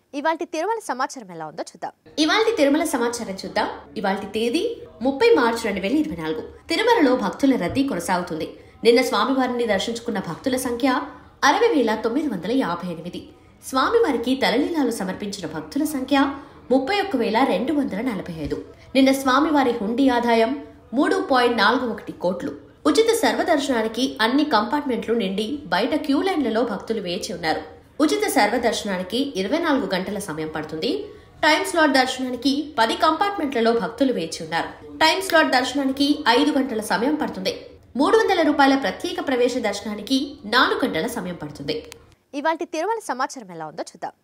ఇవాళ తిరుమల సమాచారం ఎలా ఉందో చూద్దాం ఇవాళ తిరుమల సమాచారం చూద్దాం ఇవాళ తేదీ ముప్పై మార్చి రెండు వేల ఇరవై నాలుగు తిరుమలలో భక్తుల రద్దీ కొనసాగుతుంది నిన్న స్వామివారిని దర్శించుకున్న భక్తుల సంఖ్య అరవై వేల తొమ్మిది వందల యాభై ఎనిమిది స్వామివారికి తలనీలాలు సమర్పించిన భక్తుల సంఖ్య ముప్పై ఒక్క వేల రెండు వందల నలభై ఐదు నిన్న స్వామివారి హుండీ ఆదాయం మూడు పాయింట్ నాలుగు ఒకటి కోట్లు ఉచిత సర్వదర్శనానికి అన్ని కంపార్ట్మెంట్లు నిండి బయట క్యూ లైన్లలో భక్తులు వేచి ఉన్నారు ఉచిత సర్వదర్శనానికి ఇరవై నాలుగు గంటల సమయం పడుతుంది టైం స్లాట్ దర్శనానికి పది కంపార్ట్మెంట్లలో భక్తులు వేచి ఉన్నారు టైం స్లాట్ దర్శనానికి ఐదు గంటల సమయం పడుతుంది మూడు వందల రూపాయల ప్రత్యేక ప్రవేశ దర్శనానికి నాలుగు గంటల సమయం పడుతుంది ఇవాళ తిరుమల సమాచారం ఎలా ఉందో చూద్దాం